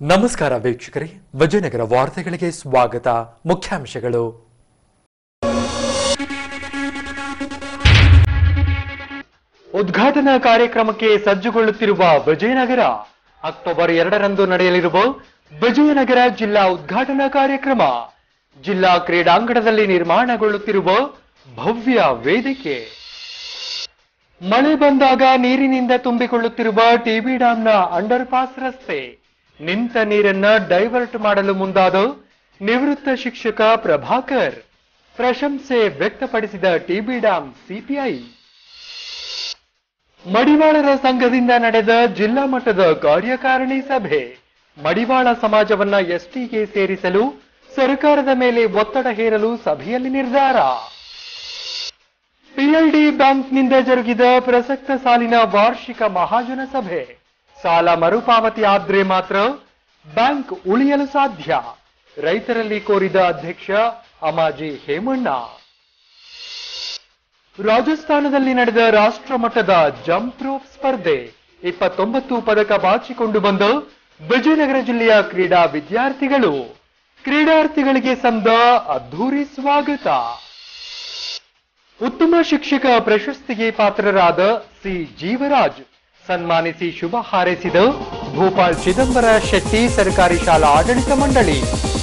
ನಮಸ್ಕಾರ ವೀಕ್ಷಕರೇ ವಿಜಯನಗರ ವಾರ್ತೆಗಳಿಗೆ ಸ್ವಾಗತ ಮುಖ್ಯಾಂಶಗಳು ಉದ್ಘಾಟನಾ ಕಾರ್ಯಕ್ರಮಕ್ಕೆ ಸಜ್ಜುಗೊಳ್ಳುತ್ತಿರುವ ವಿಜಯನಗರ ಅಕ್ಟೋಬರ್ ಎರಡರಂದು ನಡೆಯಲಿರುವ ವಿಜಯನಗರ ಜಿಲ್ಲಾ ಉದ್ಘಾಟನಾ ಕಾರ್ಯಕ್ರಮ ಜಿಲ್ಲಾ ಕ್ರೀಡಾಂಗಣದಲ್ಲಿ ನಿರ್ಮಾಣಗೊಳ್ಳುತ್ತಿರುವ ಭವ್ಯ ವೇದಿಕೆ ಮಳೆ ಬಂದಾಗ ನೀರಿನಿಂದ ತುಂಬಿಕೊಳ್ಳುತ್ತಿರುವ ಟಿಬಿ ಡ್ಯಾಂನ ಅಂಡರ್ ಪಾಸ್ ರಸ್ತೆ ನಿಂತ ನೀರನ್ನ ಡೈವರ್ಟ್ ಮಾಡಲು ಮುಂದಾದ ನಿವೃತ್ತ ಶಿಕ್ಷಕ ಪ್ರಭಾಕರ್ ಪ್ರಶಂಸೆ ವ್ಯಕ್ತಪಡಿಸಿದ ಟಿಬಿ ಡ್ಯಾಂ ಸಿಪಿಐ ಮಡಿವಾಳರ ಸಂಘದಿಂದ ನಡೆದ ಜಿಲ್ಲಾ ಮಟ್ಟದ ಕಾರ್ಯಕಾರಿಣಿ ಸಭೆ ಮಡಿವಾಳ ಸಮಾಜವನ್ನ ಎಸ್ಟಿಗೆ ಸೇರಿಸಲು ಸರ್ಕಾರದ ಮೇಲೆ ಒತ್ತಡ ಹೇರಲು ಸಭೆಯಲ್ಲಿ ನಿರ್ಧಾರ ಪಿಎಲ್ಡಿ ಬ್ಯಾಂಕ್ನಿಂದ ಜರುಗಿದ ಪ್ರಸಕ್ತ ಸಾಲಿನ ವಾರ್ಷಿಕ ಮಹಾಜನ ಸಭೆ ಸಾಲ ಮರುಪಾವತಿ ಆದ್ರೆ ಮಾತ್ರ ಬ್ಯಾಂಕ್ ಉಳಿಯಲು ಸಾಧ್ಯ ರೈತರಲ್ಲಿ ಕೋರಿದ ಅಧ್ಯಕ್ಷ ಅಮಾಜಿ ಹೇಮಣ್ಣ ರಾಜಸ್ಥಾನದಲ್ಲಿ ನಡೆದ ರಾಷ್ಟ್ರ ಮಟ್ಟದ ಜಂಪ್ ರೋಪ್ ಸ್ಪರ್ಧೆ ಇಪ್ಪತ್ತೊಂಬತ್ತು ಪದಕ ಬಾಚಿಕೊಂಡು ಬಂದ ವಿಜಯನಗರ ಜಿಲ್ಲೆಯ ಕ್ರೀಡಾ ವಿದ್ಯಾರ್ಥಿಗಳು ಕ್ರೀಡಾರ್ಥಿಗಳಿಗೆ ಸಂದ ಅದ್ಧೂರಿ ಸ್ವಾಗತ ಉತ್ತಮ ಶಿಕ್ಷಕ ಪ್ರಶಸ್ತಿಗೆ ಪಾತ್ರರಾದ ಸಿ ಜೀವರಾಜ್ ಸನ್ಮಾನಿಸಿ ಶುಭ ಹಾರೈಸಿದ ಭೂಪಾಲ್ ಚಿದಂಬರ ಶೆಟ್ಟಿ ಸರ್ಕಾರಿ ಶಾಲಾ ಆಡಳಿತ ಮಂಡಳಿ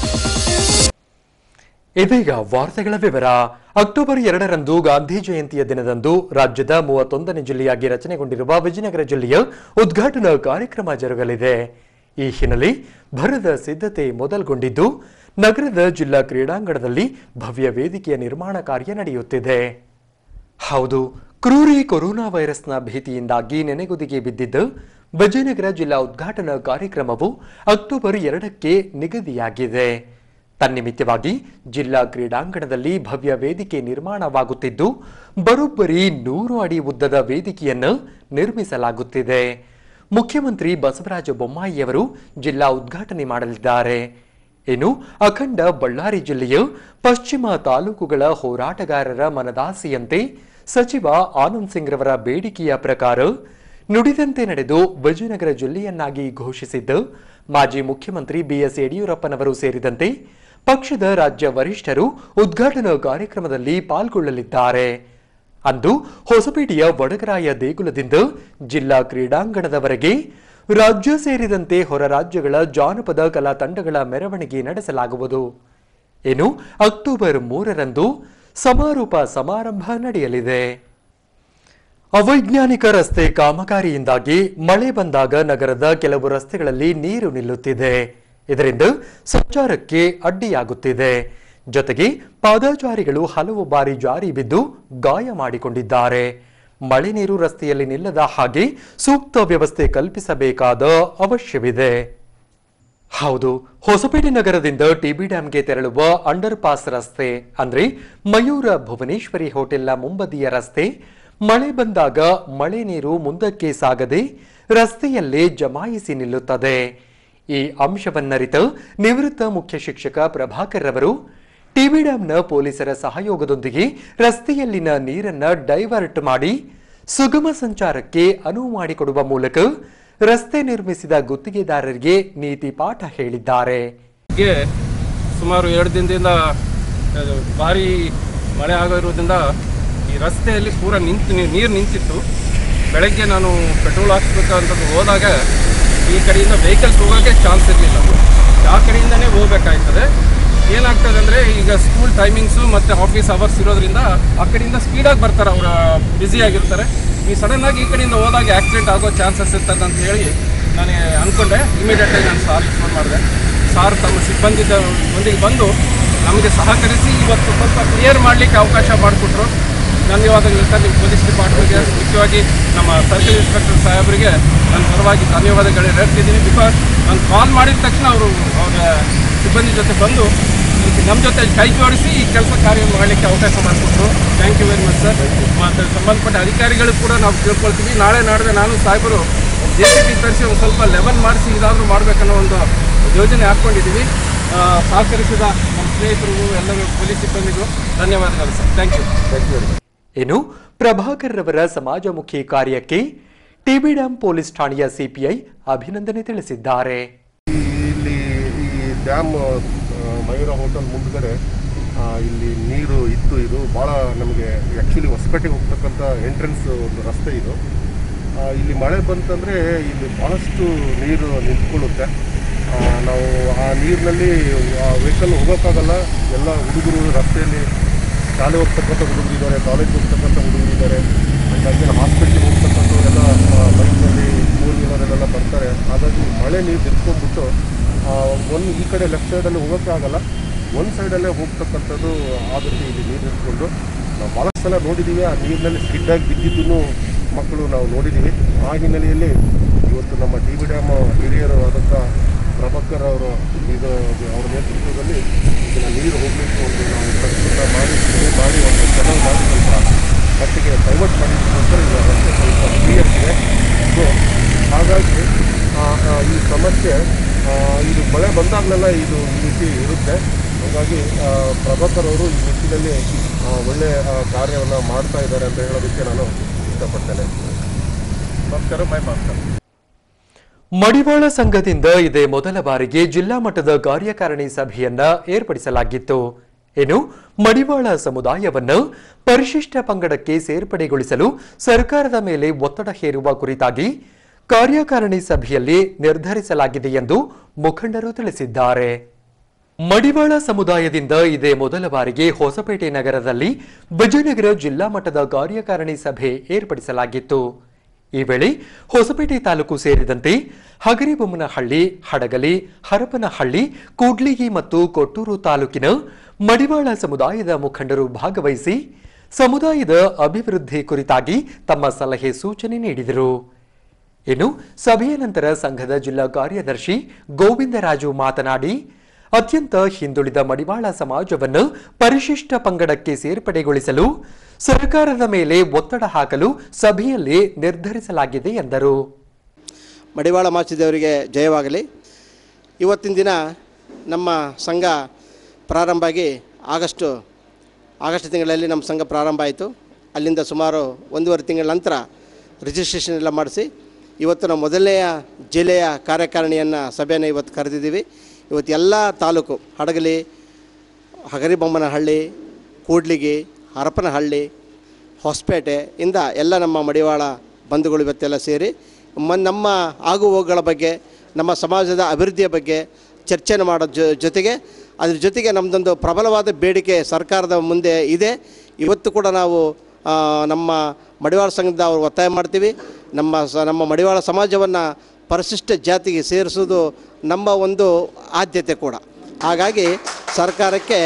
ಇದೀಗ ವಾರ್ತೆಗಳ ವಿವರ ಅಕ್ಟೋಬರ್ ಎರಡರಂದು ಗಾಂಧಿ ಜಯಂತಿಯ ದಿನದಂದು ರಾಜ್ಯದ ಮೂವತ್ತೊಂದನೇ ಜಿಲ್ಲೆಯಾಗಿ ರಚನೆಗೊಂಡಿರುವ ವಿಜಯನಗರ ಜಿಲ್ಲೆಯ ಉದ್ಘಾಟನಾ ಕಾರ್ಯಕ್ರಮ ಜರುಗಲಿದೆ ಈ ಹಿನ್ನೆಲೆ ಭರದ ಸಿದ್ಧತೆ ಮೊದಲ್ಗೊಂಡಿದ್ದು ನಗರದ ಜಿಲ್ಲಾ ಕ್ರೀಡಾಂಗಣದಲ್ಲಿ ಭವ್ಯ ವೇದಿಕೆಯ ನಿರ್ಮಾಣ ಕಾರ್ಯ ನಡೆಯುತ್ತಿದೆ ಹೌದು ಕ್ರೂರಿ ಕೊರೋನಾ ವೈರಸ್ನ ಭೀತಿಯಿಂದಾಗಿ ನೆನೆಗುದಿಗೆ ಬಿದ್ದಿದ್ದ ವಿಜಯನಗರ ಜಿಲ್ಲಾ ಉದ್ಘಾಟನಾ ಕಾರ್ಯಕ್ರಮವು ಅಕ್ಟೋಬರ್ ಎರಡಕ್ಕೆ ನಿಗದಿಯಾಗಿದೆ ತನ್ನಿಮಿತ್ತವಾಗಿ ಜಿಲ್ಲಾ ಕ್ರೀಡಾಂಗಣದಲ್ಲಿ ಭವ್ಯ ವೇದಿಕೆ ನಿರ್ಮಾಣವಾಗುತ್ತಿದ್ದು ಬರೋಬ್ಬರಿ ನೂರು ಅಡಿ ಉದ್ದದ ವೇದಿಕೆಯನ್ನು ನಿರ್ಮಿಸಲಾಗುತ್ತಿದೆ ಮುಖ್ಯಮಂತ್ರಿ ಬಸವರಾಜ ಬೊಮ್ಮಾಯಿಯವರು ಜಿಲ್ಲಾ ಉದ್ಘಾಟನೆ ಮಾಡಲಿದ್ದಾರೆ ಇನ್ನು ಅಖಂಡ ಬಳ್ಳಾರಿ ಜಿಲ್ಲೆಯ ಪಶ್ಚಿಮ ತಾಲೂಕುಗಳ ಹೋರಾಟಗಾರರ ಮನದಾಸೆಯಂತೆ ಸಚಿವ ಆನಂದ್ ಸಿಂಗ್ ರವರ ಬೇಡಿಕೆಯ ಪ್ರಕಾರ ನುಡಿದಂತೆ ನಡೆದು ವಿಜಯನಗರ ಜಿಲ್ಲೆಯನ್ನಾಗಿ ಘೋಷಿಸಿದ್ದ ಮಾಜಿ ಮುಖ್ಯಮಂತ್ರಿ ಬಿಎಸ್ ಯಡಿಯೂರಪ್ಪನವರು ಸೇರಿದಂತೆ ಪಕ್ಷದ ರಾಜ್ಯ ವರಿಷ್ಠರು ಉದ್ಘಾಟನಾ ಕಾರ್ಯಕ್ರಮದಲ್ಲಿ ಪಾಲ್ಗೊಳ್ಳಲಿದ್ದಾರೆ ಅಂದು ಹೊಸಪೇಟೆಯ ವಡಗರಾಯ ದೇಗುಲದಿಂದ ಜಿಲ್ಲಾ ಕ್ರೀಡಾಂಗಣದವರೆಗೆ ರಾಜ್ಯ ಸೇರಿದಂತೆ ಹೊರ ರಾಜ್ಯಗಳ ಜಾನಪದ ಕಲಾ ತಂಡಗಳ ಮೆರವಣಿಗೆ ನಡೆಸಲಾಗುವುದು ಇನ್ನು ಅಕ್ಟೋಬರ್ ಮೂರರಂದು ಸಮಾರೋಪ ಸಮಾರಂಭ ನಡೆಯಲಿದೆ ಅವೈಜ್ಞಾನಿಕ ರಸ್ತೆ ಕಾಮಗಾರಿಯಿಂದಾಗಿ ಮಳೆ ಬಂದಾಗ ನಗರದ ಕೆಲವು ರಸ್ತೆಗಳಲ್ಲಿ ನೀರು ನಿಲ್ಲುತ್ತಿದೆ ಇದರಿಂದ ಸಂಚಾರಕ್ಕೆ ಅಡ್ಡಿಯಾಗುತ್ತಿದೆ ಜೊತೆಗೆ ಪಾದಚಾರಿಗಳು ಹಲವು ಬಾರಿ ಜಾರಿ ಬಿದ್ದು ಗಾಯ ಮಾಡಿಕೊಂಡಿದ್ದಾರೆ ಮಳೆ ನೀರು ರಸ್ತೆಯಲ್ಲಿ ನಿಲ್ಲದ ಹಾಗೆ ಸೂಕ್ತ ವ್ಯವಸ್ಥೆ ಕಲ್ಪಿಸಬೇಕಾದ ಅವಶ್ಯವಿದೆ ಹೌದು ಹೊಸಪೇಟೆ ನಗರದಿಂದ ಟಿಬಿ ಡ್ಯಾಂಗೆ ತೆರಳುವ ಅಂಡರ್ ಪಾಸ್ ರಸ್ತೆ ಅಂದ್ರೆ ಮಯೂರ ಭುವನೇಶ್ವರಿ ಹೋಟೆಲ್ನ ಮುಂಬದಿಯ ರಸ್ತೆ ಮಳೆ ಬಂದಾಗ ಮಳೆ ನೀರು ಮುಂದಕ್ಕೆ ಸಾಗದೆ ರಸ್ತೆಯಲ್ಲೇ ಜಮಾಯಿಸಿ ನಿಲ್ಲುತ್ತದೆ ಈ ಅಂಶವನ್ನರಿತ ನಿವೃತ್ತ ಮುಖ್ಯ ಶಿಕ್ಷಕ ಪ್ರಭಾಕರ್ ರವರು ಟಿಬಿ ಡ್ಯಾಂನ ಪೊಲೀಸರ ಸಹಯೋಗದೊಂದಿಗೆ ರಸ್ತೆಯಲ್ಲಿನ ನೀರನ್ನ ಡೈವರ್ಟ್ ಮಾಡಿ ಸುಗಮ ಸಂಚಾರಕ್ಕೆ ಅನುವು ಮಾಡಿಕೊಡುವ ಮೂಲಕ ರಸ್ತೆ ನಿರ್ಮಿಸಿದ ಗುತ್ತಿಗೆದಾರರಿಗೆ ನೀತಿ ಪಾಠ ಹೇಳಿದ್ದಾರೆ ಗೆ ಸುಮಾರು ಎರಡು ದಿನದಿಂದ ಅದು ಭಾರಿ ಮಳೆ ಆಗಿರೋದ್ರಿಂದ ಈ ರಸ್ತೆಯಲ್ಲಿ ಪೂರ ನಿಂತು ನೀರು ನಿಂತಿತ್ತು ಬೆಳಗ್ಗೆ ನಾನು ಪೆಟ್ರೋಲ್ ಹಾಕ್ಸ್ಬೇಕಂತ ಹೋದಾಗ ಈ ಕಡೆಯಿಂದ ವೆಹಿಕಲ್ಸ್ ಹೋಗೋಕ್ಕೆ ಚಾನ್ಸ್ ಇರಲಿಲ್ಲ ಆ ಕಡೆಯಿಂದನೇ ಹೋಗ್ಬೇಕಾಯ್ತದೆ ಏನಾಗ್ತದೆ ಅಂದರೆ ಈಗ ಸ್ಕೂಲ್ ಟೈಮಿಂಗ್ಸು ಮತ್ತು ಆಫೀಸ್ ಅವರ್ಸ್ ಇರೋದ್ರಿಂದ ಆ ಕಡೆಯಿಂದ ಸ್ಪೀಡಾಗಿ ಬರ್ತಾರೆ ಅವರು ಬ್ಯುಸಿ ಆಗಿರ್ತಾರೆ ಈ ಸಡನ್ನಾಗಿ ಈ ಕಡೆಯಿಂದ ಹೋದಾಗ ಆಕ್ಸಿಡೆಂಟ್ ಆಗೋ ಚಾನ್ಸಸ್ ಇರ್ತದೆ ಅಂತ ಹೇಳಿ ನಾನು ಅಂದ್ಕೊಂಡೆ ಇಮಿಡಿಯೇಟಾಗಿ ನಾನು ಸಾರಿಗೆ ಫೋನ್ ಮಾಡಿದೆ ಸಾರ್ ತಮ್ಮ ಸಿಬ್ಬಂದಿದ ಒಂದಿಗೆ ಬಂದು ನಮಗೆ ಸಹಕರಿಸಿ ಇವತ್ತು ಸ್ವಲ್ಪ ಕ್ಲಿಯರ್ ಮಾಡಲಿಕ್ಕೆ ಅವಕಾಶ ಮಾಡಿಕೊಟ್ರು ಧನ್ಯವಾದಗಳು ಸರ್ ನಿಮ್ಮ ಪೊಲೀಸ್ ಡಿಪಾರ್ಟ್ಮೆಂಟ್ಗೆ ಮುಖ್ಯವಾಗಿ ನಮ್ಮ ಸರ್ಕಲ್ ಇನ್ಸ್ಪೆಕ್ಟರ್ ಸಾಹೇಬರಿಗೆ ನನ್ನ ಪರವಾಗಿ ಧನ್ಯವಾದಗಳು ಹೇಳ್ತಿದ್ದೀನಿ ಬಿಕಾಸ್ ನಾನು ಕಾಲ್ ಮಾಡಿದ ತಕ್ಷಣ ಅವರು ಅವರ ಸಿಬ್ಬಂದಿ ಜೊತೆ ಬಂದು ನಮ್ಮ ಜೊತೆ ಕೈ ಜೋಡಿಸಿ ಈ ಕೆಲಸ ಕಾರ್ಯ ಮಾಡಲಿಕ್ಕೆ ಅವಕಾಶ ಮಾಡಿಕೊಟ್ರು thank you very much sir ಮತ್ತು ಸಂಬಂಧಪಟ್ಟ ಅಧಿಕಾರಿಗಳು ಕೂಡ ನಾವು ಕೇಳ್ಕೊಳ್ತೀವಿ ನಾಳೆ ನಾಡಿದ ನಾನು ಸಾಹೇಬರು ಜೆ ಸಿ ಬಿ ತರಿಸಿ ಒಂದು ಸ್ವಲ್ಪ ಲೆವೆಲ್ ಮಾಡಿಸಿ ಇದಾದರೂ ಮಾಡಬೇಕನ್ನೋ ಒಂದು ಯೋಜನೆ ಹಾಕ್ಕೊಂಡಿದ್ದೀವಿ ಆ, ಸಹಕರಿಸಿದ ನಮ್ಮ ಸ್ನೇಹಿತರಿಗೂ ಎಲ್ಲರೂ ಪೊಲೀಸ್ ಸಿಬ್ಬಂದಿಗೂ ಧನ್ಯವಾದಗಳು sir thank you thank you ಇನ್ನು ಪ್ರಭಾಕರ್ ರವರ ಸಮಾಜಮುಖಿ ಕಾರ್ಯಕ್ಕೆ ಟಿಬಿ ಡ್ಯಾಂ ಪೊಲೀಸ್ ಠಾಣೆಯ ಸಿಪಿಐ ಅಭಿನಂದನೆ ತಿಳಿಸಿದ್ದಾರೆ ಇಲ್ಲಿ ಡ್ಯಾಮ್ ಮಯೂರ ಹೋಟೆಲ್ ಮುಂದ್ಗಡೆ ಆ, ಇಲ್ಲಿ ನೀರು ಇತ್ತು ಇದು ಭಾಳ ನಮಗೆ ಆ್ಯಕ್ಚುಲಿ ಹೊಸಪೇಟೆಗೆ ಹೋಗ್ತಕ್ಕಂಥ ಎಂಟ್ರೆನ್ಸ್ ಒಂದು ರಸ್ತೆ ಇದು ಆ, ಇಲ್ಲಿ ಮಳೆ ಬಂತಂದರೆ ಇಲ್ಲಿ ಭಾಳಷ್ಟು ನೀರು ನಿಂತ್ಕೊಳ್ಳುತ್ತೆ ಆ, ನಾವು ಆ ನೀರಿನಲ್ಲಿ ವೆಹಿಕಲ್ ಹೋಗೋಕ್ಕಾಗಲ್ಲ ಎಲ್ಲ ಹುಡುಗರು ರಸ್ತೆಯಲ್ಲಿ ಶಾಲೆ ಹೋಗ್ತಕ್ಕಂಥ ಹುಡುಗರು ಇದ್ದಾರೆ ಕಾಲೇಜ್ ಹೋಗ್ತಕ್ಕಂಥ ಹುಡುಗರು ಇದ್ದಾರೆ ಹಾಗಾಗಿ ಹಾಸ್ಪಿಟ್ಲಿಗೆ ಹೋಗ್ತಕ್ಕಂಥವರೆಲ್ಲ ಬೈಕ್ನಲ್ಲಿ ಫೋರ್ ವೀಲರಲ್ಲೆಲ್ಲ ಬರ್ತಾರೆ ಹಾಗಾಗಿ ಮಳೆ ನೀರು ನಿಂತ್ಕೊಂಡ್ಬಿಟ್ಟು ಒಂದು ಈ ಕಡೆ ಲೆಫ್ಟ್ ಸೈಡಲ್ಲಿ ಹೋಗೋಕ್ಕೆ ಆಗಲ್ಲ ಒಂದು ಸೈಡಲ್ಲೇ ಹೋಗ್ತಕ್ಕಂಥದ್ದು ಆಗುತ್ತೆ ಇಲ್ಲಿ ನೀರು ನಿಂತ್ಕೊಂಡು ನಾವು ಭಾಳಷ್ಟು ಸಲ ನೋಡಿದ್ದೀವಿ ಆ ನೀರಿನಲ್ಲಿ ಸ್ಕಿಡ್ಡಾಗಿ ಬಿದ್ದಿದ್ದನ್ನು ಮಕ್ಕಳು ನಾವು ನೋಡಿದ್ದೀವಿ ಆ ಹಿನ್ನೆಲೆಯಲ್ಲಿ ಇವತ್ತು ನಮ್ಮ ಡಿ ಬಿ ಡ್ಯಾಮ್ ಹಿರಿಯರು ಆದಂಥ ಪ್ರಭಾಕರ್ ಅವರು ಇದು ಅವರ ನೇತೃತ್ವದಲ್ಲಿ ಇದನ್ನು ನೀರು ಹೋಗಲಿಕ್ಕೆ ಒಂದು ನಾವು ಪ್ರಯತ್ನ ಮಾಡಿ ಇದು ಮಾಡಿ ಒಂದು ಚೆನ್ನಾಗಿ ಮಾಡಿ ಸ್ವಲ್ಪ ಮಟ್ಟಿಗೆ ಡೈವರ್ಟ್ ಮಾಡಿದ್ದಕ್ಕೋಸ್ಕರ ಈಗ ರಸ್ತೆ ಸ್ವಲ್ಪ ಕ್ಲಿಯರ್ ಇದೆ ಸೊ ಹಾಗಾಗಿ ಆ, ಆ, ಈ ಸಮಸ್ಯೆ ಆ, ಇದು ಮಳೆ ಬಂದಾಗಲೆಲ್ಲ ಇದು ಈ ರೀತಿ ಇರುತ್ತೆ ಹಾಗಾಗಿ ಆ, ಪ್ರಭಾಕರ್ ಅವರು ಈ ನಿಟ್ಟಿನಲ್ಲಿ ಆ, ಒಳ್ಳೆಯ ಕಾರ್ಯವನ್ನು ಮಾಡ್ತಾ ಇದ್ದಾರೆ ಅಂತ ಹೇಳೋದಕ್ಕೆ ನಾನು ಇಷ್ಟಪಡ್ತೇನೆ ಭಾಸ್ಕರ್ ಮೈ ಭಾಸ್ಕರ್ ಮಡಿವಾಳ ಸಂಘದಿಂದ ಇದೇ ಮೊದಲ ಬಾರಿಗೆ ಜಿಲ್ಲಾ ಮಟ್ಟದ ಕಾರ್ಯಕಾರಿಣಿ ಸಭೆಯನ್ನ ಏರ್ಪಡಿಸಲಾಗಿತ್ತು ಇನ್ನು ಮಡಿವಾಳ ಸಮುದಾಯವನ್ನು ಪರಿಶಿಷ್ಟ ಪಂಗಡಕ್ಕೆ ಸೇರ್ಪಡೆಗೊಳಿಸಲು ಸರ್ಕಾರದ ಮೇಲೆ ಒತ್ತಡ ಹೇರುವ ಕುರಿತಾಗಿ ಕಾರ್ಯಕಾರಿಣಿ ಸಭೆಯಲ್ಲಿ ನಿರ್ಧರಿಸಲಾಗಿದೆ ಎಂದು ಮುಖಂಡರು ತಿಳಿಸಿದ್ದಾರೆ ಮಡಿವಾಳ ಸಮುದಾಯದಿಂದ ಇದೇ ಮೊದಲ ಬಾರಿಗೆ ಹೊಸಪೇಟೆ ನಗರದಲ್ಲಿ ವಿಜಯನಗರ ಜಿಲ್ಲಾ ಮಟ್ಟದ ಕಾರ್ಯಕಾರಿಣಿ ಸಭೆ ಏರ್ಪಡಿಸಲಾಗಿತ್ತು ಈ ವೇಳೆ ಹೊಸಪೇಟೆ ತಾಲೂಕು ಸೇರಿದಂತೆ ಹಗರಿಬೊಮ್ಮನಹಳ್ಳಿ ಹಡಗಲಿ ಹರಪನಹಳ್ಳಿ ಕೂಡ್ಲಿಗಿ ಮತ್ತು ಕೊಟ್ಟೂರು ತಾಲೂಕಿನ ಮಡಿವಾಳ ಸಮುದಾಯದ ಮುಖಂಡರು ಭಾಗವಹಿಸಿ ಸಮುದಾಯದ ಅಭಿವೃದ್ಧಿ ಕುರಿತಾಗಿ ತಮ್ಮ ಸಲಹೆ ಸೂಚನೆ ನೀಡಿದರು ಇನ್ನು ಸಭೆಯ ನಂತರ ಸಂಘದ ಜಿಲ್ಲಾ ಕಾರ್ಯದರ್ಶಿ ಗೋವಿಂದರಾಜು ಮಾತನಾಡಿ ಅತ್ಯಂತ ಹಿಂದುಳಿದ ಮಡಿವಾಳ ಸಮಾಜವನ್ನು ಪರಿಶಿಷ್ಟ ಪಂಗಡಕ್ಕೆ ಸೇರ್ಪಡೆಗೊಳಿಸಲು ಸರ್ಕಾರದ ಮೇಲೆ ಒತ್ತಡ ಹಾಕಲು ಸಭೆಯಲ್ಲಿ ನಿರ್ಧರಿಸಲಾಗಿದೆ ಎಂದರು ಮಡಿವಾಳ ಮಾಚಿದೇವರಿಗೆ ಜಯವಾಗಲಿ ಇವತ್ತಿನ ದಿನ ನಮ್ಮ ಸಂಘ ಪ್ರಾರಂಭ ಆಗಿ ಆಗಸ್ಟು ಆಗಸ್ಟ್ ತಿಂಗಳಲ್ಲಿ ನಮ್ಮ ಸಂಘ ಪ್ರಾರಂಭ ಆಯಿತು ಅಲ್ಲಿಂದ ಸುಮಾರು ಒಂದೂವರೆ ತಿಂಗಳ ನಂತರ ರಿಜಿಸ್ಟ್ರೇಷನ್ ಎಲ್ಲ ಮಾಡಿಸಿ ಇವತ್ತು ನಾವು ಮೊದಲನೆಯ ಜಿಲ್ಲೆಯ ಕಾರ್ಯಕಾರಿಣಿಯನ್ನು ಸಭೆಯನ್ನು ಇವತ್ತು ಕರೆದಿದ್ದೀವಿ ಇವತ್ತು ಎಲ್ಲ ತಾಲೂಕು ಹಡಗಲಿ ಹಗರಿಬೊಮ್ಮನಹಳ್ಳಿ ಕೂಡ್ಲಿಗಿ ಹರಪನಹಳ್ಳಿ ಹೊಸಪೇಟೆ ಇಂದ ಎಲ್ಲ ನಮ್ಮ ಮಡಿವಾಳ ಬಂಧುಗಳು ಇವತ್ತೆಲ್ಲ ಸೇರಿ ಮ ನಮ್ಮ ಆಗು ಹೋಗುಗಳ ಬಗ್ಗೆ ನಮ್ಮ ಸಮಾಜದ ಅಭಿವೃದ್ಧಿಯ ಬಗ್ಗೆ ಚರ್ಚೆಯನ್ನು ಮಾಡೋ ಜೊ ಜೊತೆಗೆ ಅದ್ರ ಜೊತೆಗೆ ನಮ್ಮದೊಂದು ಪ್ರಬಲವಾದ ಬೇಡಿಕೆ ಸರ್ಕಾರದ ಮುಂದೆ ಇದೆ ಇವತ್ತು ಕೂಡ ನಾವು ಆ, ನಮ್ಮ ಮಡಿವಾಳ ಸಂಘದಿಂದ ಅವರು ಒತ್ತಾಯ ಮಾಡ್ತೀವಿ ನಮ್ಮ ಸ ನಮ್ಮ ಮಡಿವಾಳ ಸಮಾಜವನ್ನು ಪರಿಶಿಷ್ಟ ಜಾತಿಗೆ ಸೇರಿಸೋದು ನಮ್ಮ ಒಂದು ಆದ್ಯತೆ ಕೂಡ ಹಾಗಾಗಿ ಸರ್ಕಾರಕ್ಕೆ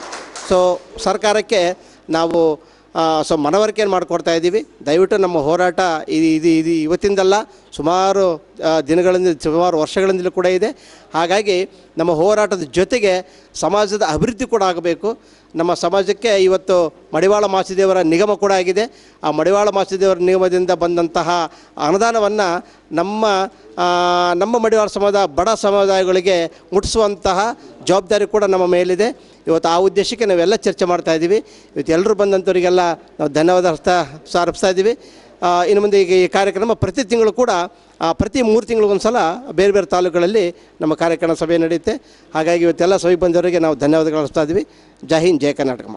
ಸೊ ಸರ್ಕಾರಕ್ಕೆ ನಾವು ಆ, ಸೊ ಮನವರಿಕೆಯನ್ನು ಮಾಡಿಕೊಡ್ತಾ ಇದ್ದೀವಿ ದಯವಿಟ್ಟು ನಮ್ಮ ಹೋರಾಟ ಇದು ಇದು ಇದು ಇವತ್ತಿಂದಲ್ಲ ಸುಮಾರು ಆ, ದಿನಗಳಿಂದ ಸುಮಾರು ವರ್ಷಗಳಿಂದಲೂ ಕೂಡ ಇದೆ ಹಾಗಾಗಿ ನಮ್ಮ ಹೋರಾಟದ ಜೊತೆಗೆ ಸಮಾಜದ ಅಭಿವೃದ್ಧಿ ಕೂಡ ಆಗಬೇಕು ನಮ್ಮ ಸಮಾಜಕ್ಕೆ ಇವತ್ತು ಮಡಿವಾಳ ಮಾಸಿದೇವರ ನಿಗಮ ಕೂಡ ಆಗಿದೆ ಆ ಮಡಿವಾಳ ಮಾಸಿದೇವರ ನಿಗಮದಿಂದ ಬಂದಂತಹ ಅನುದಾನವನ್ನು ನಮ್ಮ ಆ, ನಮ್ಮ ಮಡಿವಾಳ ಸಮಾಜ ಬಡ ಸಮುದಾಯಗಳಿಗೆ ಮುಟ್ಟಿಸುವಂತಹ ಜವಾಬ್ದಾರಿ ಕೂಡ ನಮ್ಮ ಮೇಲಿದೆ ಇವತ್ತು ಆ ಉದ್ದೇಶಕ್ಕೆ ನಾವೆಲ್ಲ ಚರ್ಚೆ ಮಾಡ್ತಾ ಇದ್ದೀವಿ ಇವತ್ತು ಎಲ್ಲರೂ ಬಂದಂಥವರಿಗೆಲ್ಲ ನಾವು ಧನ್ಯವಾದ ಅರ್ಥ ಸಾರ್ಪಿಸ್ತಾ ಇದ್ದೀವಿ ಆ, ಇನ್ನು ಮುಂದೆ ಈಗ ಈ ಕಾರ್ಯಕ್ರಮ ಪ್ರತಿ ತಿಂಗಳು ಕೂಡ ಆ, ಪ್ರತಿ ಮೂರು ತಿಂಗಳಿಗೊಂದು ಸಲ ಬೇರೆ ಬೇರೆ ತಾಲೂಕುಗಳಲ್ಲಿ ನಮ್ಮ ಕಾರ್ಯಕ್ರಮ ಸಭೆ ನಡೆಯುತ್ತೆ ಹಾಗಾಗಿ ಇವತ್ತೆಲ್ಲ ಸಭೆಗೆ ಬಂದವರಿಗೆ ನಾವು ಧನ್ಯವಾದಗಳು ಅರ್ಪಿಸ್ತಾ ಇದ್ದೀವಿ ಜೈ ಹಿಂದ್ ಜೈ ಕರ್ನಾಟಕ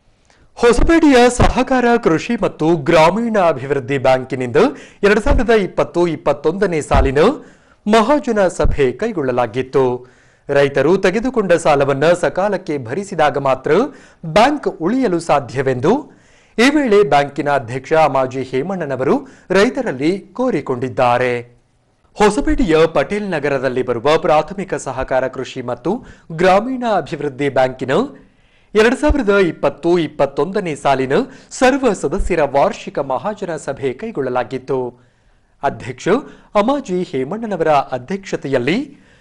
ಹೊಸಪೇಟೆಯ ಸಹಕಾರ ಕೃಷಿ ಮತ್ತು ಗ್ರಾಮೀಣ ಅಭಿವೃದ್ಧಿ ಬ್ಯಾಂಕಿನಿಂದ ಎರಡ್ ಸಾವಿರದ ಇಪ್ಪತ್ತು ಇಪ್ಪತ್ತೊಂದನೇ ಸಾಲಿನ ಮಹಾಜನ ಸಭೆ ಕೈಗೊಳ್ಳಲಾಗಿತ್ತು ರೈತರು ತೆಗೆದುಕೊಂಡ ಸಾಲವನ್ನ ಸಕಾಲಕ್ಕೆ ಭರಿಸಿದಾಗ ಮಾತ್ರ ಬ್ಯಾಂಕ್ ಉಳಿಯಲು ಸಾಧ್ಯವೆಂದು ಈ ವೇಳೆ ಬ್ಯಾಂಕಿನ ಅಧ್ಯಕ್ಷ ಮಾಜಿ ಹೇಮಣ್ಣನವರು ರೈತರಲ್ಲಿ ಕೋರಿಕೊಂಡಿದ್ದಾರೆ ಹೊಸಪೇಟೆಯ ಪಟೇಲ್ ನಗರದಲ್ಲಿ ಬರುವ ಪ್ರಾಥಮಿಕ ಸಹಕಾರ ಕೃಷಿ ಮತ್ತು ಗ್ರಾಮೀಣ ಅಭಿವೃದ್ಧಿ ಬ್ಯಾಂಕಿನ ಎರಡ್ ಸಾವಿರದ ಇಪ್ಪತ್ತು ಇಪ್ಪತ್ತೊಂದನೇ ಸಾಲಿನ ಸರ್ವ ಸದಸ್ಯರ ವಾರ್ಷಿಕ ಮಹಾಜನ ಸಭೆ ಕೈಗೊಳ್ಳಲಾಗಿತ್ತು ಅಧ್ಯಕ್ಷ ಅಮಾಜಿ ಹೇಮಣ್ಣನವರ ಅಧ್ಯಕ್ಷತೆಯಲ್ಲಿ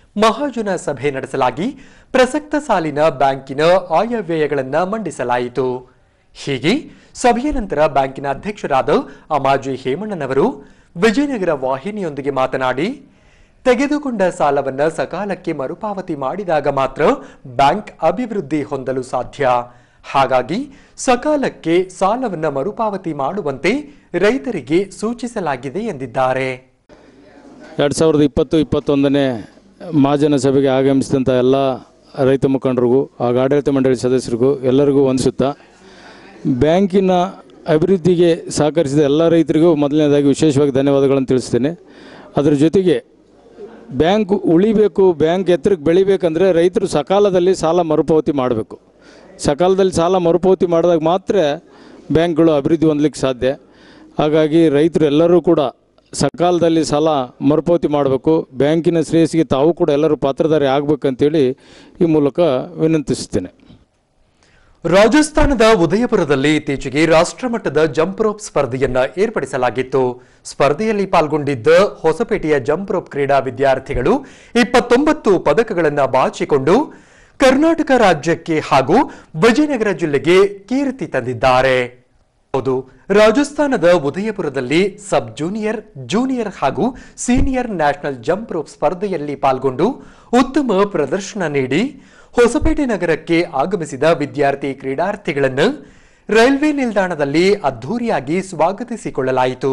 ಮಹಾಜನ ಸಭೆ ನಡೆಸಲಾಗಿ ಪ್ರಸಕ್ತ ಸಾಲಿನ ಬ್ಯಾಂಕಿನ ಆಯವ್ಯಯಗಳನ್ನು ಮಂಡಿಸಲಾಯಿತು ಹೀಗೆ ಸಭೆಯ ನಂತರ ಬ್ಯಾಂಕಿನ ಅಧ್ಯಕ್ಷರಾದ ಅಮಾಜಿ ಹೇಮಣ್ಣನವರು ವಿಜಯನಗರ ವಾಹಿನಿಯೊಂದಿಗೆ ಮಾತನಾಡಿ ತೆಗೆದುಕೊಂಡ ಸಾಲವನ್ನ ಸಕಾಲಕ್ಕೆ ಮರುಪಾವತಿ ಮಾಡಿದಾಗ ಮಾತ್ರ ಬ್ಯಾಂಕ್ ಅಭಿವೃದ್ಧಿ ಹೊಂದಲು ಸಾಧ್ಯ ಹಾಗಾಗಿ ಸಕಾಲಕ್ಕೆ ಸಾಲವನ್ನ ಮರುಪಾವತಿ ಮಾಡುವಂತೆ ರೈತರಿಗೆ ಸೂಚಿಸಲಾಗಿದೆ ಎಂದಿದ್ದಾರೆ ಎರಡು ಸಾವಿರದ ಇಪ್ಪತ್ತು ಇಪ್ಪತ್ತೊಂದನೇ ಮಹಾಜನ ಸಭೆಗೆ ಆಗಮಿಸಿದಂಥ ಎಲ್ಲ ರೈತ ಮುಖಂಡರಿಗೂ ಹಾಗೂ ಆಡಳಿತ ಮಂಡಳಿ ಸದಸ್ಯರಿಗೂ ಎಲ್ಲರಿಗೂ ವಂದಿಸುತ್ತಾ ಬ್ಯಾಂಕಿನ ಅಭಿವೃದ್ಧಿಗೆ ಸಹಕರಿಸಿದ ಎಲ್ಲ ರೈತರಿಗೂ ಮೊದಲನೇದಾಗಿ ವಿಶೇಷವಾಗಿ ಧನ್ಯವಾದಗಳನ್ನು ತಿಳಿಸ್ತೇನೆ ಅದರ ಜೊತೆಗೆ ಬ್ಯಾಂಕ್ ಉಳಿಬೇಕು ಬ್ಯಾಂಕ್ ಎತ್ತರಕ್ಕೆ ಬೆಳಿಬೇಕಂದ್ರೆ ರೈತರು ಸಕಾಲದಲ್ಲಿ ಸಾಲ ಮರುಪಾವತಿ ಮಾಡಬೇಕು ಸಕಾಲದಲ್ಲಿ ಸಾಲ ಮರುಪಾವತಿ ಮಾಡಿದಾಗ ಮಾತ್ರ ಬ್ಯಾಂಕ್ಗಳು ಅಭಿವೃದ್ಧಿ ಹೊಂದಲಿಕ್ಕೆ ಸಾಧ್ಯ ಹಾಗಾಗಿ ರೈತರು ಎಲ್ಲರೂ ಕೂಡ ಸಕಾಲದಲ್ಲಿ ಸಾಲ ಮರುಪಾವತಿ ಮಾಡಬೇಕು ಬ್ಯಾಂಕಿನ ಶ್ರೇಯಸ್ಸಿಗೆ ತಾವು ಕೂಡ ಎಲ್ಲರೂ ಪಾತ್ರಧಾರಿ ಆಗಬೇಕಂತೇಳಿ ಈ ಮೂಲಕ ವಿನಂತಿಸುತ್ತೇನೆ ರಾಜಸ್ಥಾನದ ಉದಯಪುರದಲ್ಲಿ ಇತ್ತೀಚೆಗೆ ರಾಷ್ಟ್ರಮಟ್ಟದ ಜಂಪ್ ರೋಪ್ ಸ್ಪರ್ಧೆಯನ್ನ ಏರ್ಪಡಿಸಲಾಗಿತ್ತು ಸ್ಪರ್ಧೆಯಲ್ಲಿ ಪಾಲ್ಗೊಂಡಿದ್ದ ಹೊಸಪೇಟೆಯ ಜಂಪ್ ರೋಪ್ ಕ್ರೀಡಾ ವಿದ್ಯಾರ್ಥಿಗಳು ಇಪ್ಪತ್ತೊಂಬತ್ತು ಪದಕಗಳನ್ನು ಬಾಚಿಕೊಂಡು ಕರ್ನಾಟಕ ರಾಜ್ಯಕ್ಕೆ ಹಾಗೂ ವಿಜಯನಗರ ಜಿಲ್ಲೆಗೆ ಕೀರ್ತಿ ತಂದಿದ್ದಾರೆ ಹೌದು ರಾಜಸ್ಥಾನದ ಉದಯಪುರದಲ್ಲಿ ಸಬ್ ಜೂನಿಯರ್ ಜೂನಿಯರ್ ಹಾಗೂ ಸೀನಿಯರ್ ನ್ಯಾಷನಲ್ ಜಂಪ್ ರೋಪ್ ಸ್ಪರ್ಧೆಯಲ್ಲಿ ಪಾಲ್ಗೊಂಡು ಉತ್ತಮ ಪ್ರದರ್ಶನ ನೀಡಿ ಹೊಸಪೇಟೆ ನಗರಕ್ಕೆ ಆಗಮಿಸಿದ ವಿದ್ಯಾರ್ಥಿ ಕ್ರೀಡಾರ್ಥಿಗಳನ್ನು ರೈಲ್ವೆ ನಿಲ್ದಾಣದಲ್ಲಿ ಅದ್ಧೂರಿಯಾಗಿ ಸ್ವಾಗತಿಸಿಕೊಳ್ಳಲಾಯಿತು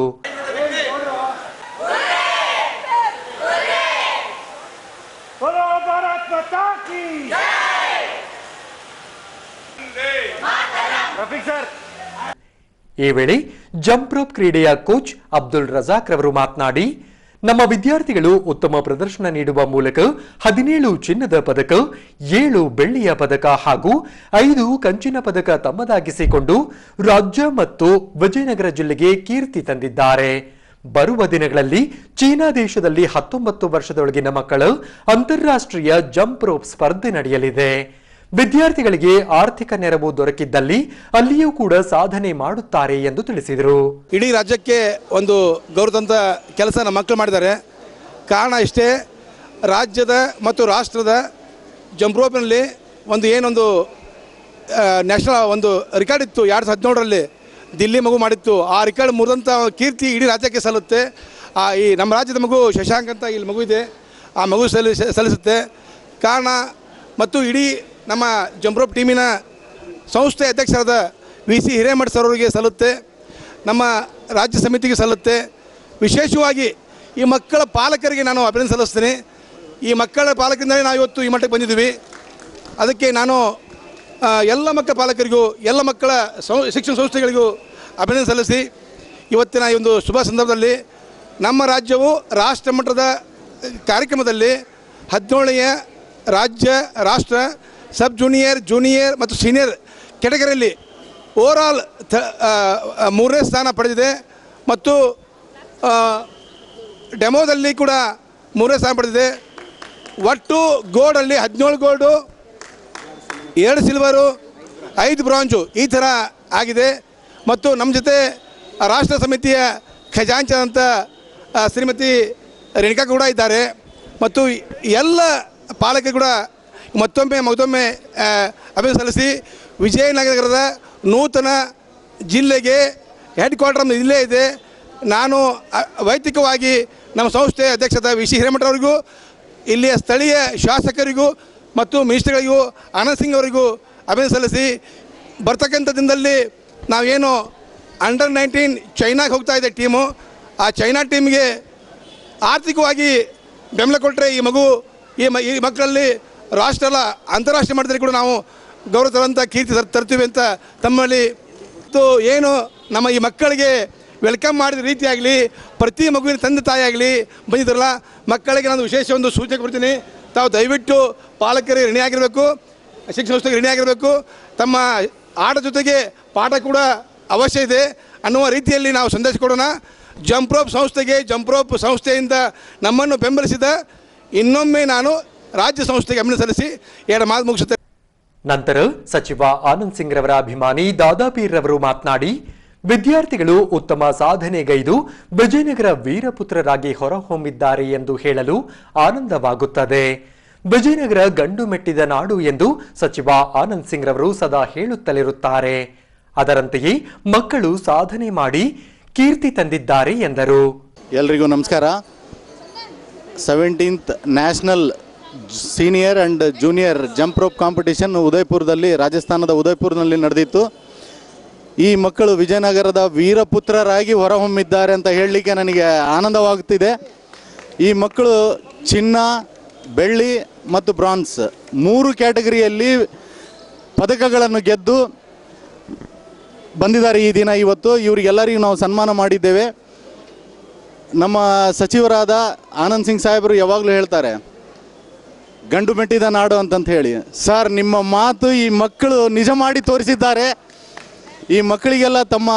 बोलो भारत माता की रफीक सर ಈ ವೇಳೆ ಜಂಪ್ ರೋಪ್ ಕ್ರೀಡೆಯ ಕೋಚ್ ಅಬ್ದುಲ್ ರಜಾಕ್ ರವರು ಮಾತನಾಡಿ ನಮ್ಮ ವಿದ್ಯಾರ್ಥಿಗಳು ಉತ್ತಮ ಪ್ರದರ್ಶನ ನೀಡುವ ಮೂಲಕ ಹದಿನೇಳು ಚಿನ್ನದ ಪದಕ ಏಳು ಬೆಳ್ಳಿಯ ಪದಕ ಹಾಗೂ ಐದು ಕಂಚಿನ ಪದಕ ತಮ್ಮದಾಗಿಸಿಕೊಂಡು ರಾಜ್ಯ ಮತ್ತು ವಿಜಯನಗರ ಜಿಲ್ಲೆಗೆ ಕೀರ್ತಿ ತಂದಿದ್ದಾರೆ ಬರುವ ದಿನಗಳಲ್ಲಿ ಚೀನಾ ದೇಶದಲ್ಲಿ ಹತ್ತೊಂಬತ್ತು ವರ್ಷದೊಳಗಿನ ಮಕ್ಕಳ ಅಂತಾರಾಷ್ಟ್ರೀಯ ಜಂಪ್ ರೋಪ್ ಸ್ಪರ್ಧೆ ನಡೆಯಲಿದೆ ವಿದ್ಯಾರ್ಥಿಗಳಿಗೆ ಆರ್ಥಿಕ ನೆರವು ದೊರಕಿದ್ದಲ್ಲಿ ಅಲ್ಲಿಯೂ ಕೂಡ ಸಾಧನೆ ಮಾಡುತ್ತಾರೆ ಎಂದು ತಿಳಿಸಿದರು ಇಡೀ ರಾಜ್ಯಕ್ಕೆ ಒಂದು ಗೌರವಂತ ಕೆಲಸ ನಮ್ಮ ಮಕ್ಕಳು ಮಾಡಿದ್ದಾರೆ ಕಾರಣ ಇಷ್ಟೇ ರಾಜ್ಯದ ಮತ್ತು ರಾಷ್ಟ್ರದ ಜಂಪ್ರೋಪಿನಲ್ಲಿ ಒಂದು ಏನೊಂದು ನ್ಯಾಷನಲ್ ಒಂದು ರೆಕಾರ್ಡ್ ಇತ್ತು ಎರಡು ಸಾವಿರದ ಹದಿನೇಳರಲ್ಲಿ ದಿಲ್ಲಿ ಮಗು ಮಾಡಿತ್ತು ಆ ರೆಕಾರ್ಡ್ ಮುರಿದಂಥ ಕೀರ್ತಿ ಇಡೀ ರಾಜ್ಯಕ್ಕೆ ಸಲ್ಲುತ್ತೆ ಆ ಈ ನಮ್ಮ ರಾಜ್ಯದ ಮಗು ಶಶಾಂಕ್ ಅಂತ ಇಲ್ಲಿ ಮಗು ಇದೆ ಆ ಮಗು ಸಲ್ಲಿ ಸಲ್ಲಿಸುತ್ತೆ ಕಾರಣ ಮತ್ತು ಇಡೀ ನಮ್ಮ ಜಂಪ್ರೋಪ್ ಟೀಮಿನ ಸಂಸ್ಥೆ ಅಧ್ಯಕ್ಷರಾದ ವಿ ಸಿ ಹಿರೇಮಠ್ ಸರ್ ಅವರಿಗೆ ಸಲ್ಲುತ್ತೆ ನಮ್ಮ ರಾಜ್ಯ ಸಮಿತಿಗೆ ಸಲ್ಲುತ್ತೆ ವಿಶೇಷವಾಗಿ ಈ ಮಕ್ಕಳ ಪಾಲಕರಿಗೆ ನಾನು ಅಭಿನಂದನೆ ಸಲ್ಲಿಸ್ತೀನಿ ಈ ಮಕ್ಕಳ ಪಾಲಕರಿಂದಲೇ ನಾವು ಇವತ್ತು ಈ ಮಟ್ಟಕ್ಕೆ ಬಂದಿದ್ದೀವಿ ಅದಕ್ಕೆ ನಾನು ಆ, ಎಲ್ಲ ಮಕ್ಕಳ ಪಾಲಕರಿಗೂ ಎಲ್ಲ ಮಕ್ಕಳ ಸಂ ಶಿಕ್ಷಣ ಸಂಸ್ಥೆಗಳಿಗೂ ಅಭಿನಂದನೆ ಸಲ್ಲಿಸಿ ಇವತ್ತಿನ ಈ ಒಂದು ಶುಭ ಸಂದರ್ಭದಲ್ಲಿ ನಮ್ಮ ರಾಜ್ಯವು ರಾಷ್ಟ್ರ ಮಟ್ಟದ ಕಾರ್ಯಕ್ರಮದಲ್ಲಿ ಹದಿನೇಳನೆಯ ರಾಜ್ಯ ರಾಷ್ಟ್ರ ಸಬ್ ಜೂನಿಯರ್ ಜೂನಿಯರ್ ಮತ್ತು ಸೀನಿಯರ್ ಕೆಟಗರಿಯಲ್ಲಿ ಓವರಾಲ್ ಥ ಆ, ಆ, ಮೂರನೇ ಸ್ಥಾನ ಪಡೆದಿದೆ ಮತ್ತು ಆ, ಡೆಮೋದಲ್ಲಿ ಕೂಡ ಮೂರನೇ ಸ್ಥಾನ ಪಡೆದಿದೆ ಒಟ್ಟು ಗೋಲ್ಡಲ್ಲಿ ಹದಿನೇಳು ಗೋಲ್ಡು ಎರಡು ಸಿಲ್ವರು ಐದು ಬ್ರಾಂಜು ಈ ಥರ ಆಗಿದೆ ಮತ್ತು ನಮ್ಮ ಜೊತೆ ರಾಷ್ಟ್ರ ಸಮಿತಿಯ ಖಜಾಂಚ ಅಂತ ಆ, ಶ್ರೀಮತಿ ರೇಣುಕಾ ಕೂಡ ಇದ್ದಾರೆ ಮತ್ತು ಎಲ್ಲ ಪಾಲಕರು ಕೂಡ ಮತ್ತೊಮ್ಮೆ ಮತ್ತೊಮ್ಮೆ ಆ, ಅಭಿನಂದನೆ ಸಲ್ಲಿಸಿ ವಿಜಯನಗರದ ನೂತನ ಜಿಲ್ಲೆಗೆ ಹೆಡ್ ಕ್ವಾರ್ಟರ್ ನಮ್ಮ ಇಲ್ಲೇ ಇದೆ ನಾನು ಅ, ವೈಯಕ್ತಿಕವಾಗಿ ನಮ್ಮ ಸಂಸ್ಥೆ ಅಧ್ಯಕ್ಷದ ವಿ ಸಿ ಹಿರೇಮಠ ಅವರಿಗೂ ಇಲ್ಲಿಯ ಸ್ಥಳೀಯ ಶಾಸಕರಿಗೂ ಮತ್ತು ಮಿನಿಸ್ಟರ್ಗಳಿಗೂ ಆನಂದ್ ಸಿಂಗ್ ಅವರಿಗೂ ಅಭಿನಂದನೆ ಸಲ್ಲಿಸಿ ಬರ್ತಕ್ಕಂಥ ದಿನದಲ್ಲಿ ನಾವೇನು ಅಂಡರ್ ನೈನ್ಟೀನ್ ಚೈನಾಗೆ ಹೋಗ್ತಾ ಇದೆ ಟೀಮು ಆ ಚೈನಾ ಟೀಮ್ಗೆ ಆರ್ಥಿಕವಾಗಿ ಬೆಂಬಲ ಕೊಟ್ಟರೆ ಈ ಮಗು ಈ ಮ ಈ ಮಕ್ಕಳಲ್ಲಿ ರಾಷ್ಟ್ರ ಅಲ್ಲ ಅಂತಾರಾಷ್ಟ್ರೀಯ ಮಟ್ಟದಲ್ಲಿ ಕೂಡ ನಾವು ಗೌರವ ತರುವಂಥ ಕೀರ್ತಿ ತರ್- ತರ್ತೀವಿ ಅಂತ ತಮ್ಮಲ್ಲಿ ಮತ್ತು ಏನು ನಮ್ಮ ಈ ಮಕ್ಕಳಿಗೆ ವೆಲ್ಕಮ್ ಮಾಡಿದ ರೀತಿ ಆಗಲಿ ಪ್ರತಿ ಮಗುವಿನ ತಂದೆ ತಾಯಿ ಆಗಲಿ ಬಂದಿದ್ರಲ್ಲ ಮಕ್ಕಳಿಗೆ ನಾನು ವಿಶೇಷ ಒಂದು ಸೂಚನೆ ಕೊಡ್ತೀನಿ ತಾವು ದಯವಿಟ್ಟು ಪಾಲಕರಿಗೆ ಋಣಿಯಾಗಿರಬೇಕು ಶಿಕ್ಷಣ ಸಂಸ್ಥೆಗೆ ಋಣಿಯಾಗಿರಬೇಕು ತಮ್ಮ ಆಟ ಜೊತೆಗೆ ಪಾಠ ಕೂಡ ಅವಶ್ಯ ಇದೆ ಅನ್ನುವ ರೀತಿಯಲ್ಲಿ ನಾವು ಸಂದೇಶ ಕೊಡೋಣ ಜಂಪ್ರೋಪ್ ಸಂಸ್ಥೆಗೆ ಜಂಪ್ರೋಪ್ ಸಂಸ್ಥೆಯಿಂದ ನಮ್ಮನ್ನು ಬೆಂಬಲಿಸಿದ ಇನ್ನೊಮ್ಮೆ ನಾನು ರಾಜ್ಯ ಸಂಸ್ಥೆಗೆ ಅಭಿನಂದನೆ ಸಲ್ಲಿಸಿ ಎರಡು ಮಾತು ಮುಗಿಸುತ್ತೇನೆ ನಂತರ ಸಚಿವ ಆನಂದ್ ಸಿಂಗ್ ರವರ ಅಭಿಮಾನಿ ದಾದಾಪೀರ್ ರವರು ಮಾತನಾಡಿ ವಿದ್ಯಾರ್ಥಿಗಳು ಉತ್ತಮ ಸಾಧನೆಗೈದು ವಿಜಯನಗರ ವೀರಪುತ್ರರಾಗಿ ಹೊರಹೊಮ್ಮಿದ್ದಾರೆ ಎಂದು ಹೇಳಲು ಆನಂದವಾಗುತ್ತದೆ ವಿಜಯನಗರ ಗಂಡು ಮೆಟ್ಟಿದ ನಾಡು ಎಂದು ಸಚಿವ ಆನಂದ್ ಸಿಂಗ್ ರವರು ಸದಾ ಹೇಳುತ್ತಲಿರುತ್ತಾರೆ ಅದರಂತೆಯೇ ಮಕ್ಕಳು ಸಾಧನೆ ಮಾಡಿ ಕೀರ್ತಿ ತಂದಿದ್ದಾರೆ ಎಂದರು ಎಲ್ರಿಗೂ ನಮಸ್ಕಾರ seventeenth national senior and junior jump rope competition ಉದಯಪುರದಲ್ಲಿ ರಾಜಸ್ಥಾನದ ಉದಯಪುರದಲ್ಲಿ ನಡೆದಿತ್ತು ಈ ಮಕ್ಕಳು ವಿಜಯನಗರದ ವೀರಪುತ್ರರಾಗಿ ಹೊರಹೊಮ್ಮಿದ್ದಾರೆ ಅಂತ ಹೇಳಲಿಕ್ಕೆ ನನಗೆ ಆನಂದವಾಗುತ್ತಿದೆ ಈ ಮಕ್ಕಳು ಚಿನ್ನ ಬೆಳ್ಳಿ ಮತ್ತು ಬ್ರಾನ್ಸ್ ಮೂರು ಕ್ಯಾಟಗರಿಯಲ್ಲಿ ಪದಕಗಳನ್ನು ಗೆದ್ದು ಬಂದಿದ್ದಾರೆ ಈ ದಿನ ಇವತ್ತು ಇವರಿಗೆಲ್ಲರಿಗೂ ನಾವು ಸನ್ಮಾನ ಮಾಡಿದ್ದೇವೆ ನಮ್ಮ ಸಚಿವರಾದ ಆನಂದ್ ಸಿಂಗ್ ಸಾಹೇಬರು ಯಾವಾಗಲೂ ಹೇಳ್ತಾರೆ ಗಂಡು ಮೆಟ್ಟಿದ ನಾಡು ಅಂತಂತ ಹೇಳಿ ಸರ್ ನಿಮ್ಮ ಮಾತು ಈ ಮಕ್ಕಳು ನಿಜ ಮಾಡಿ ತೋರಿಸಿದ್ದಾರೆ ಈ ಮಕ್ಕಳಿಗೆಲ್ಲ ತಮ್ಮ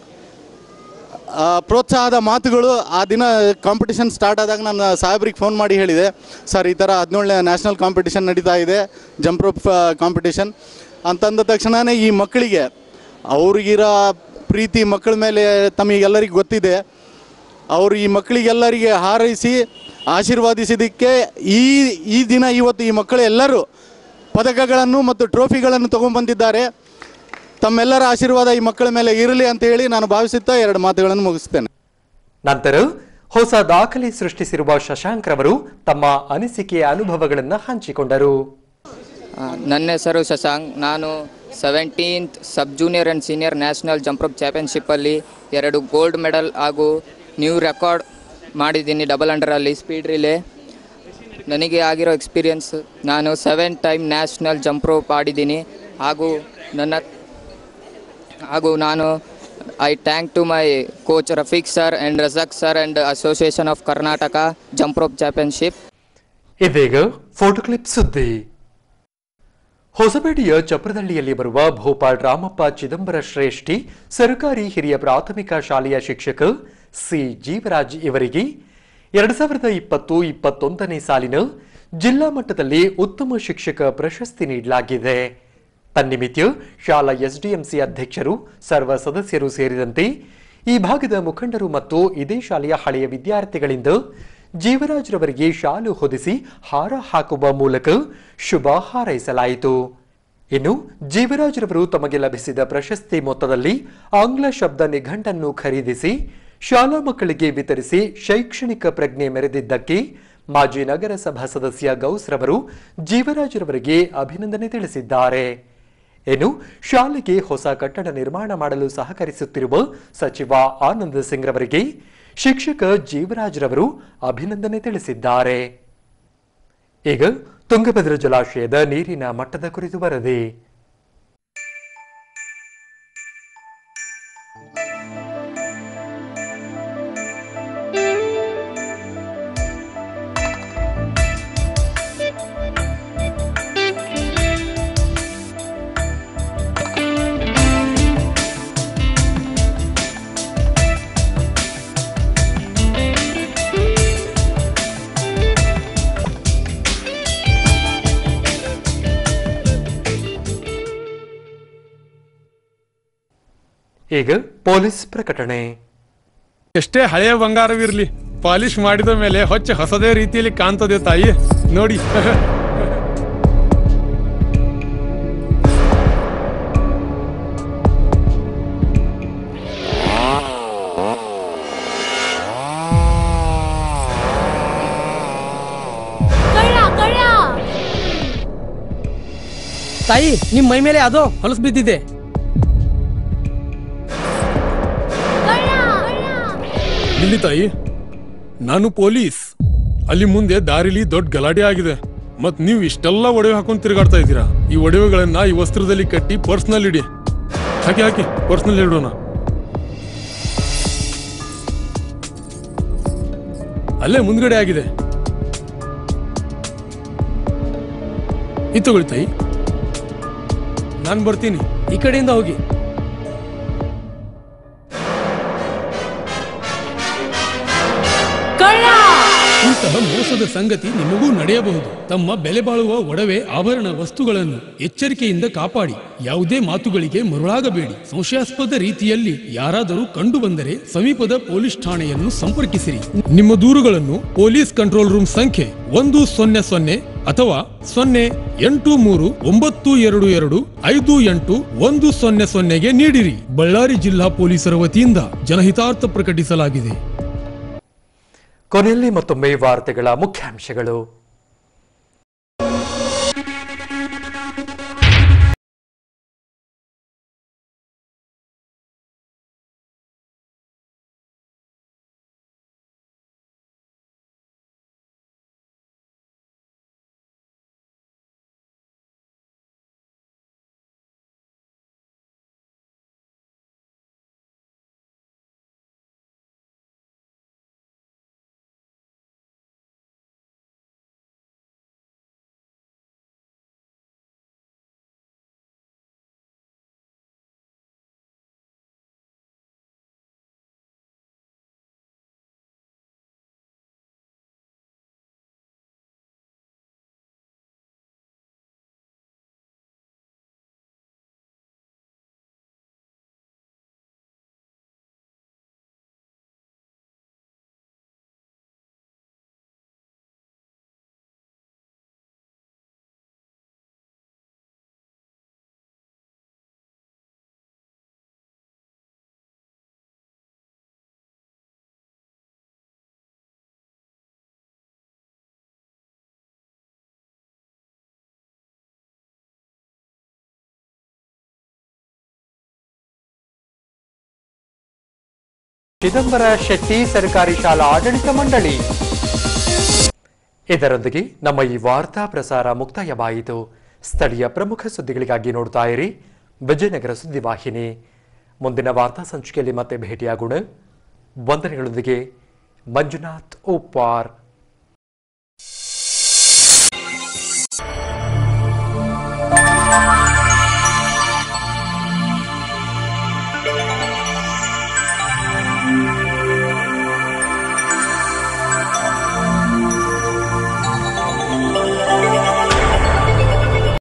ಆ, ಪ್ರೋತ್ಸಾಹದ ಮಾತುಗಳು ಆ ದಿನ ಕಾಂಪಿಟಿಷನ್ ಸ್ಟಾರ್ಟ್ ಆದಾಗ ನಾನು ಸಾಹೇಬ್ರಿಗೆ ಫೋನ್ ಮಾಡಿ ಹೇಳಿದೆ ಸರ್ ಈ ಥರ ಹದಿನೇಳನೇ ನ್ಯಾಷನಲ್ ಕಾಂಪಿಟಿಷನ್ ನಡೀತಾ ಇದೆ ಜಂಪ್ ರೋಪ್ ಕಾಂಪಿಟಿಷನ್ ಅಂತಂದ ತಕ್ಷಣವೇ ಈ ಮಕ್ಕಳಿಗೆ ಅವ್ರಿಗಿರೋ ಪ್ರೀತಿ ಮಕ್ಕಳ ಮೇಲೆ ತಮಗೆಲ್ಲರಿಗೂ ಗೊತ್ತಿದೆ ಅವರು ಈ ಮಕ್ಕಳಿಗೆಲ್ಲರಿಗೆ ಹಾರೈಸಿ ಆಶೀರ್ವಾದಿಸಿದ್ದಕ್ಕೆ ಈ ಈ ದಿನ ಇವತ್ತು ಈ ಮಕ್ಕಳು ಎಲ್ಲರೂ ಪದಕಗಳನ್ನು ಮತ್ತು ಟ್ರೋಫಿಗಳನ್ನು ತಗೊಂಡ್ಬಂದಿದ್ದಾರೆ ತಮ್ಮೆಲ್ಲರ ಆಶೀರ್ವಾದ ಈ ಮಕ್ಕಳ ಮೇಲೆ ಇರಲಿ ಅಂತ ಹೇಳಿ ನಾನು ಭಾವಿಸುತ್ತಾ ಎರಡು ಮಾತುಗಳನ್ನು ಮುಗಿಸ್ತೇನೆ ನಂತರ ಹೊಸ ದಾಖಲೆ ಸೃಷ್ಟಿಸಿರುವ ಶಶಾಂಕ್ ರವರು ತಮ್ಮ ಅನಿಸಿಕೆಯ ಅನುಭವಗಳನ್ನು ಹಂಚಿಕೊಂಡರು ಆ, ನನ್ನ ಹೆಸರು ಶಶಾಂಕ್ ನಾನು seventeenth sub junior and senior national jump rope ಚಾಂಪಿಯನ್ಶಿಪ್ಪಲ್ಲಿ ಎರಡು ಗೋಲ್ಡ್ ಮೆಡಲ್ ಹಾಗೂ ನ್ಯೂ ರೆಕಾರ್ಡ್ ಮಾಡಿದ್ದೀನಿ ಡಬಲ್ ಅಂಡರಲ್ಲಿ ಸ್ಪೀಡ್ ರಿಲೇ ನನಗೆ ಆಗಿರೋ ಎಕ್ಸ್ಪೀರಿಯನ್ಸ್ ನಾನು seven time national jump rope ಆಡಿದ್ದೀನಿ ಹಾಗೂ ನನ್ನ ಹಾಗೂ ನಾನು I thank to my coach Rafiq sir and Razak sir and association of Karnataka jump rope championship ಇದೀಗ ಫೋಟೋ ಕ್ಲಿಪ್ ಸುದ್ದಿ ಹೊಸಪೇಟೆಯ ಚಪ್ರದಳ್ಳಿಯಲ್ಲಿ ಬರುವ ಭೋಪಾಲ್ ರಾಮಪ್ಪ ಚಿದಂಬರ ಶ್ರೇಷ್ಠಿ ಸರ್ಕಾರಿ ಹಿರಿಯ ಪ್ರಾಥಮಿಕ ಶಾಲೆಯ ಶಿಕ್ಷಕ ಸಿ ಜೀವರಾಜ್ ಇವರಿಗೆ ಎರಡು ಸಾವಿರದ ಇಪ್ಪತ್ತು ಇಪ್ಪತ್ತೊಂದನೇ ಸಾಲಿನ ಜಿಲ್ಲಾ ಮಟ್ಟದಲ್ಲಿ ಉತ್ತಮ ಶಿಕ್ಷಕ ಪ್ರಶಸ್ತಿ ನೀಡಲಾಗಿದೆ ತನ್ನಿಮಿತ್ಯ ಶಾಲಾ ಎಸ್ಡಿಎಂಸಿ ಅಧ್ಯಕ್ಷರು ಸರ್ವ ಸದಸ್ಯರು ಸೇರಿದಂತೆ ಈ ಭಾಗದ ಮುಖಂಡರು ಮತ್ತು ಇದೇ ಶಾಲೆಯ ಹಳೆಯ ವಿದ್ಯಾರ್ಥಿಗಳಿಂದ ಜೀವರಾಜ್ರವರಿಗೆ ಶಾಲು ಹೊದಿಸಿ ಹಾರ ಹಾಕುವ ಮೂಲಕ ಶುಭ ಹಾರೈಸಲಾಯಿತು ಇನ್ನು ಜೀವರಾಜ್ರವರು ತಮಗೆ ಲಭಿಸಿದ ಪ್ರಶಸ್ತಿ ಮೊತ್ತದಲ್ಲಿ ಆಂಗ್ಲ ಶಬ್ದ ನಿಘಂಟನ್ನು ಖರೀದಿಸಿ ಶಾಲಾ ಮಕ್ಕಳಿಗೆ ವಿತರಿಸಿ ಶೈಕ್ಷಣಿಕ ಪ್ರಜ್ಞೆ ಮೆರೆದಿದ್ದಕ್ಕೆ ಮಾಜಿ ನಗರಸಭಾ ಸದಸ್ಯ ಗೌಸ್ರವರು ಜೀವರಾಜ್ರವರಿಗೆ ಅಭಿನಂದನೆ ತಿಳಿಸಿದ್ದಾರೆ ಇನ್ನು ಶಾಲೆಗೆ ಹೊಸ ಕಟ್ಟಡ ನಿರ್ಮಾಣ ಮಾಡಲು ಸಹಕರಿಸುತ್ತಿರುವ ಸಚಿವ ಆನಂದ್ ಸಿಂಗ್ ರವರಿಗೆ ಶಿಕ್ಷಕ ಜೀವರಾಜ್ರವರು ಅಭಿನಂದನೆ ತಿಳಿಸಿದ್ದಾರೆ ಈಗ ತುಂಗಭದ್ರಾ ಜಲಾಶಯದ ನೀರಿನ ಮಟ್ಟದ ಕುರಿತು ವರದಿ ಈಗ ಪೊಲೀಸ್ ಪ್ರಕಟಣೆ ಎಷ್ಟೇ ಹಳೆಯ ಬಂಗಾರವಿರ್ಲಿ ಪಾಲಿಶ್ ಮಾಡಿದ ಮೇಲೆ ಹೊಚ್ಚ ಹೊಸದೇ ರೀತಿಯಲ್ಲಿ ಕಾಣ್ತದೆ ತಾಯಿ ನೋಡಿ ತಾಯಿ ನಿಮ್ ಮೈ ಮೇಲೆ ಅದು ಹೊಲಸು ಬಿದ್ದಿದೆ ಇಲ್ಲಿ ತಾಯಿ ನಾನು ಪೊಲೀಸ್ ಅಲ್ಲಿ ಮುಂದೆ ದಾರಿಲಿ ದೊಡ್ಡ ಗಲಾಟೆ ಆಗಿದೆ ಮತ್ ನೀವು ಇಷ್ಟೆಲ್ಲ ಒಡವೆ ಹಾಕೊಂಡು ತಿರುಗಾಡ್ತಾ ಇದ್ದೀರಾ ಈ ಒಡವೆಗಳನ್ನ ಈ ವಸ್ತ್ರದಲ್ಲಿ ಕಟ್ಟಿ ಪರ್ಸ್ನಲ್ ಇಡಿ ಹಾಕಿ ಹಾಕಿ ಪರ್ಸ್ನಲ್ ಇಡೋಣ ಅಲ್ಲೇ ಮುಂದ್ಗಡೆ ಆಗಿದೆ ಇದು ತಗೊಳ್ಳಿ ತಾಯಿ ನಾನು ಬರ್ತೀನಿ ಈ ಕಡೆಯಿಂದ ಹೋಗಿ ಇಂತಹ ಮೋಸದ ಸಂಗತಿ ನಿಮಗೂ ನಡೆಯಬಹುದು ತಮ್ಮ ಬೆಲೆ ಬಾಳುವ ಒಡವೆ ಆಭರಣ ವಸ್ತುಗಳನ್ನು ಎಚ್ಚರಿಕೆಯಿಂದ ಕಾಪಾಡಿ ಯಾವುದೇ ಮಾತುಗಳಿಗೆ ಮರುಳಾಗಬೇಡಿ ಸಂಶಯಾಸ್ಪದ ರೀತಿಯಲ್ಲಿ ಯಾರಾದರೂ ಕಂಡು ಬಂದರೆ ಸಮೀಪದ ಪೊಲೀಸ್ ಠಾಣೆಯನ್ನು ಸಂಪರ್ಕಿಸಿರಿ ನಿಮ್ಮ ದೂರುಗಳನ್ನು ಪೊಲೀಸ್ ಕಂಟ್ರೋಲ್ ರೂಮ್ ಸಂಖ್ಯೆ ಒಂದು ಸೊನ್ನೆ ಸೊನ್ನೆ ಅಥವಾ ಸೊನ್ನೆ ಎಂಟು ಮೂರು ಒಂಬತ್ತು ಎರಡು ಎರಡು ಐದು ಎಂಟು ಒಂದು ಸೊನ್ನೆ ಸೊನ್ನೆಗೆ ನೀಡಿರಿ ಬಳ್ಳಾರಿ ಜಿಲ್ಲಾ ಪೊಲೀಸರ ವತಿಯಿಂದ ಜನಹಿತಾರ್ಥ ಪ್ರಕಟಿಸಲಾಗಿದೆ ಕೊನೆಯಲ್ಲಿ ಮತ್ತೊಮ್ಮೆ ವಾರ್ತೆಗಳ ಮುಖ್ಯಾಂಶಗಳು ಚಿದಂಬರ ಶೆಟ್ಟಿ ಸರ್ಕಾರಿ ಶಾಲಾ ಆಡಳಿತ ಮಂಡಳಿ ಇದರೊಂದಿಗೆ ನಮ್ಮ ಈ ವಾರ್ತಾ ಪ್ರಸಾರ ಮುಕ್ತಾಯವಾಯಿತು ಸ್ಥಳೀಯ ಪ್ರಮುಖ ಸುದ್ದಿಗಳಿಗಾಗಿ ನೋಡ್ತಾ ಇರಿ ವಿಜಯನಗರ ಸುದ್ದಿವಾಹಿನಿ ಮುಂದಿನ ವಾರ್ತಾ ಸಂಚಿಕೆಯಲ್ಲಿ ಮತ್ತೆ ಭೇಟಿಯಾಗೋಣ ವಂದನೆಗಳೊಂದಿಗೆ ಮಂಜುನಾಥ್ ಉಪ್ಪಾರ್